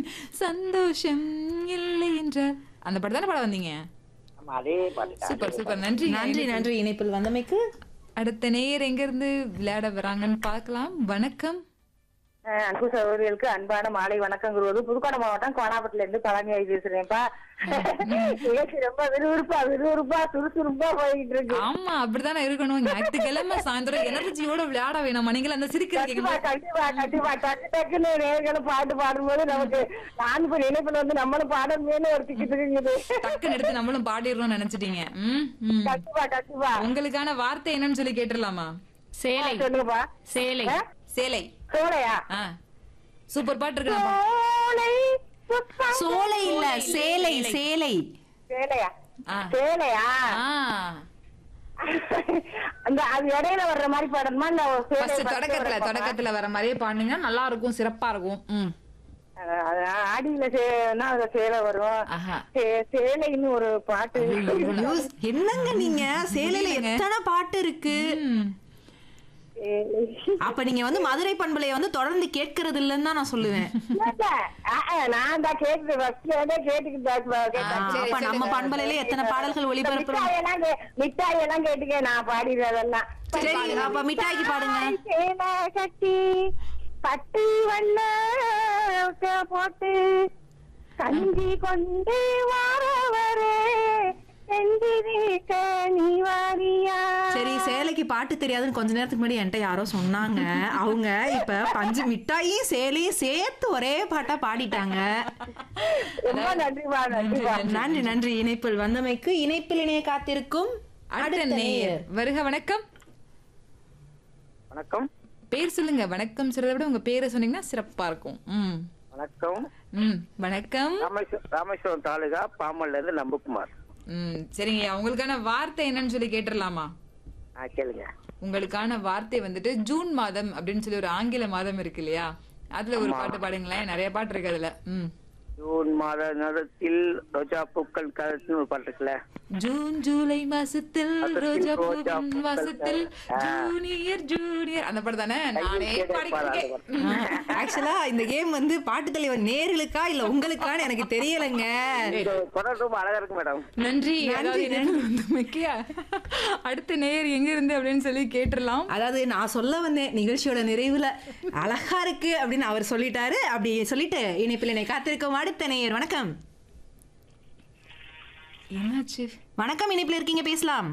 சந்தோஷம் இல்லை என்றால் அந்த பாட்டு தானே பாட வந்தீங்க ஆமா அதே பாட்டு சூப்பர் சூப்பர் நன்றி நன்றி நன்றி இணைப்பில் வந்தமைக்கு அடுத்த நேயர் எங்க இருந்து விளையாட வராங்கன்னு பார்க்கலாம் வணக்கம் அஹ் அன்பு சகோதரிகளுக்கு அன்பான மாலை வணக்கங்கிறது புதுக்கோட்டை மாவட்டம் கோணாபட்டில இருந்து பழனியாகி பேசுறேன்ப்பா நிகழ்ச்சி ரொம்ப விறுவிறுப்பா விறுவிறுப்பா சுறுசுறுப்பா போயிட்டு இருக்கு ஆமா அப்படித்தானே இருக்கணும் ஞாயிற்றுக்கிழமை சாயந்தரம் எனர்ஜியோட விளையாட வேணாம் நீங்கள அந்த சிரிக்கிறீங்க கண்டிப்பா கண்டிப்பா கண்டிப்பா டக்கு டக்குன்னு நேர்களும் பாட்டு பாடும்போது நமக்கு நான் இப்ப நினைப்புல வந்து நம்மளும் பாடணுமேனு ஒரு திக்கிட்டு இருக்குது டக்குன்னு எடுத்து நம்மளும் பாடிடுறோம்னு நினைச்சிட்டீங்க ம், ம். கண்டிப்பா கண்டிப்பா உங்களுக்கான வார்த்தை என்னன்னு சொல்லி கேட்டுடலாமா சேலை சொல்லுங்கப்பா சேலை அஹ்? சேலை சோலையா ஆ சூப்பர் பாட்டு இருக்கு நம்ம சோலை சுத்தம் சோலை இல்ல சேலை சேலை சேலையா ஆ. சேலையா ஆ அந்த அது இடையில வர்ற மாதிரி பாடணுமா இந்த ஒரு சேலை ஃபர்ஸ்ட் first தொடக்கத்துல வர்ற பாடமா? தொடக்கத்துல வர மாதிரியே பாடுனீங்கன்னா நல்லா இருக்கும் சிறப்பா இருக்கும் ம் அஹ் அது ஆடியில சேனா அதுல சேலை வரும் ஆஹா சே- சேலைன்னு ஒரு பாட்டு நியூஸ் என்னங்க நீங்க சேலையில எத்தனை பாட்டு இருக்கு ம். சேலை. அப்ப நீங்க வந்து மதுரை பண்பலைய வந்து தொடர்ந்து கேட்கறது இல்லைன்னு தான் நான் சொல்லுவேன் இல்ல, அஹ், அஹ், நான் தான் கேட்டு ஃபர்ஸ்ட்ல இருந்தே கேட்டுக்கிட்டு தான் ஆ, கேட்டேன். சரி, அப்ப சரி, நம்ம சரி. பண்பலையில எத்தனை பாடல்கள் ஒளிபரப்புறோம் மிட்டாயெல்லாம் கே- மிட்டாயெல்லாம் கேட்டுக்க நான் பாடிடுறதெல்லாம் சரி அப்ப மிட்டாய்க்கு பாடுங்க சேலை கட்டி பட்டு வண்ண போட்டு கஞ்சி கொண்டு வாரவரே செஞ்சிருக்க நீ வாரியா சரி சேலைக்கு பாட்டு தெரியாதுன்னு கொஞ்ச நேரத்துக்கு முன்னாடி என்கிட்ட யாரோ சொன்னாங்க அவங்க இப்ப பஞ்சு மிட்டாயும் சேலையும் சேர்த்து ஒரே பாட்டா பாடிட்டாங்க ரொம்ப நன்றிமா நன்றிமா நன்றி நன்றி இணைப்பில் வந்தமைக்கு இணைப்பில் இணைய காத்திருக்கும் அடுத்த நேயர் வருக வணக்கம் வணக்கம் பேர் சொல்லுங்க வணக்கம் சொல்றதை விட உங்க பேரை சொன்னீங்கன்னா சிறப்பா இருக்கும் ம் வணக்கம் ம் வணக்கம் ராமேஸ்வரம் ராமேஸ்வரம் தாலுகா பாமல்ல இருந்து நம்புக்குமார் ம் சரிங்க உங்களுக்கான வார்த்தை என்னன்னு சொல்லி கேட்டுடலாமா ஆ கேளுங்க உங்களுக்கான வார்த்தை வந்துட்டு ஜூன் மாதம் அப்படின்னு சொல்லி ஒரு ஆங்கில மாதம் இருக்கு இல்லையா அதுல ஒரு பாட்டு பாடுங்களேன் நிறைய பாட்டு இருக்கு அதுல ம் ஜூன் மாத நேரத்தில் ரோஜா பூக்கள் கலர்ஸ்னு ஒரு பாட்டு இருக்குல்ல ஜூன் ஜூலை மாசத்தில் மாசத்தில் ரோஜா ரோஜா பூவின் பூக்கள் மாசத்தில் ஆ. ஜூனியர் ஜூனியர் அந்த படம் தானே நானே கேட்டே பாடிக்கிறேன் பாடாத ஆக்சுவலா இந்த கேம் வந்து பாட்டு தலைவர் நேர்களுக்கா இல்ல உங்களுக்கான்னு எனக்கு தெரியலங்க இந்த குரல் ரொம்ப அழகா இருக்கு மேடம் நன்றி அதாவது என்ன வந்தமைக்கு அடுத்த நேயர் எங்க இருந்து அப்படின்னு சொல்லி கேட்டுடலாம் அதாவது நான் சொல்ல வந்தேன் நிகழ்ச்சியோட நிறைவுல அழகா இருக்கு அப்படின்னு அவர் சொல்லிட்டாரு அப்படி சொல்லிட்டு இணைப்பில் என்னை காத்திருக்கும் அடுத்த நேயர் வணக்கம் என்னாச்சு வணக்கம் இணைப்பில் இருக்கீங்க பேசலாம்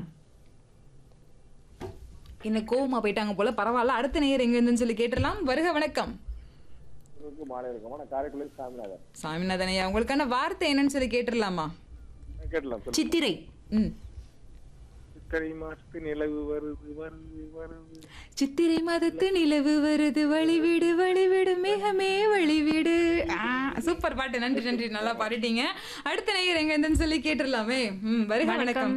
என்ன கோவமா போயிட்டாங்க போல பரவாயில்ல அடுத்த நேயர் எங்க இருந்துன்னு சொல்லி கேட்டுடலாம் வருக வணக்கம் மாலை இருக்கும் நான் காரைக்குடியில் சாமிநாதன் சாமிநாதன் ஐயா உங்களுக்கான வார்த்தை என்னன்னு சொல்லி கேட்டுடலாமா கேட்டலாம் சொல்லு சித்திரை ம் சித்திரை மாசத்து நிலவு வருது வருது வருது சித்திரை மாதத்து நிலவு வருது வழிவிடு வழிவிடு மிகமே வழிவிடு ஆ, சூப்பர் பாட்டு நன்றி நன்றி நல்லா பாடிட்டீங்க அடுத்த நேயர் எங்க இருந்துன்னு சொல்லி கேட்டுடலாமே ம் வருக வணக்கம்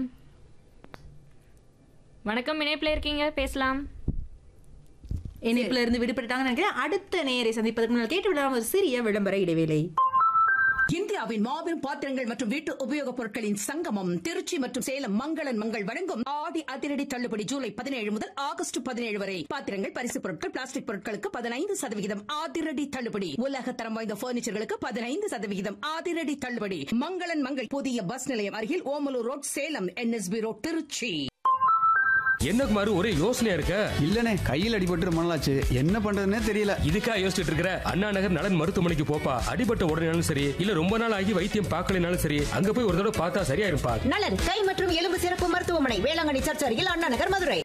வணக்கம் இணைப்புல இருக்கீங்க பேசலாம் இணைப்பில் இருந்து விடுபட்டுட்டாங்கன்னு நினைக்கிறேன் அடுத்த நேயரை சந்திப்பதற்கு முன்னால் கேட்டு விடாம ஒரு சிறிய விளம்பர இடைவேளை இந்தியாவின் மாபெரும் பாத்திரங்கள் மற்றும் வீட்டு உபயோகப் பொருட்களின் சங்கமம் திருச்சி மற்றும் சேலம் மங்களன் மங்கள் வழங்கும் ஆடி அதிரடி தள்ளுபடி ஜூலை பதினேழு முதல் ஆகஸ்ட் பதினேழு வரை பாத்திரங்கள் பரிசு பொருட்கள் பிளாஸ்டிக் பொருட்களுக்கு பதினைந்து சதவிகிதம் அதிரடி தள்ளுபடி உலக தரம் வாய்ந்த பர்னிச்சர்களுக்கு பதினைந்து சதவிகிதம் அதிரடி தள்ளுபடி மங்களன் மங்கள் புதிய பஸ் நிலையம் அருகில் Omalur road Salem NSB road Trichy என்ன குமார் ஒரே யோசனையா இருக்க இல்லனே கையில் அடிபட்டு ரொம்ப நாளாச்சு என்ன பண்றதுன்னே தெரியல இதுக்கா யோசிச்சுட்டு இருக்கிற அண்ணா நகர் நலன் மருத்துவமனைக்கு போப்பா அடிபட்ட உடனேனாலும் சரி இல்ல ரொம்ப நாள் ஆகி வைத்தியம் பார்க்கலைனாலும் சரி அங்க போய் ஒரு தடவை பார்த்தா சரியா இருப்பா நலன் கை மற்றும் எலும்பு சிறப்பு மருத்துவமனை வேளாங்கண்ணி சர்ச் அருகில் அண்ணா நகர் மதுரை